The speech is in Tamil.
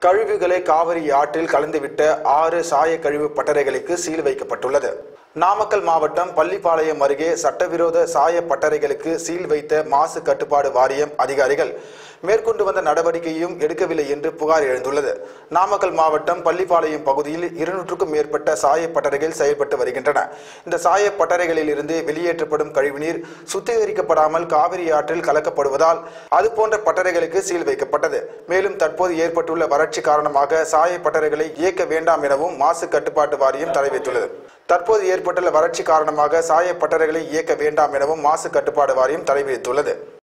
கழிவுகளை காவிரி ஆற்றில் கலந்துவிட்ட ஆறு சாய கழிவு பட்டறைகளுக்கு சீல் வைக்கப்பட்டுள்ளது நாமக்கல் மாவட்டம் பள்ளிப்பாளையம் அருகே சட்டவிரோத சாய பட்டறைகளுக்கு சீல் வைத்த மாசு கட்டுப்பாடு வாரியம் அதிகாரிகள் மேற்கொண்டு வந்த நடவடிக்கையும் எடுக்கவில்லை என்று புகார் எழுந்துள்ளது நாமக்கல் மாவட்டம் பள்ளிப்பாளையம் பகுதியில் இருநூற்றுக்கும் மேற்பட்ட சாய பட்டறைகள் செயல்பட்டு வருகின்றன இந்த சாய பட்டறைகளில் இருந்து வெளியேற்றப்படும் கழிவுநீர் சுத்திகரிக்கப்படாமல் காவிரி ஆற்றில் கலக்கப்படுவதால் அதுபோன்ற பட்டறைகளுக்கு சீல் வைக்கப்பட்டது மேலும் தற்போது ஏற்பட்டுள்ள வறட்சி காரணமாக சாய பட்டறைகளை இயக்க வேண்டாம் எனவும் மாசு கட்டுப்பாட்டு வாரியம் தெரிவித்துள்ளது தற்போது ஏற்பட்டுள்ள வறட்சி காரணமாக சாய பட்டறைகளை இயக்க வேண்டாம் எனவும் மாசு கட்டுப்பாடு வாரியம் தெரிவித்துள்ளது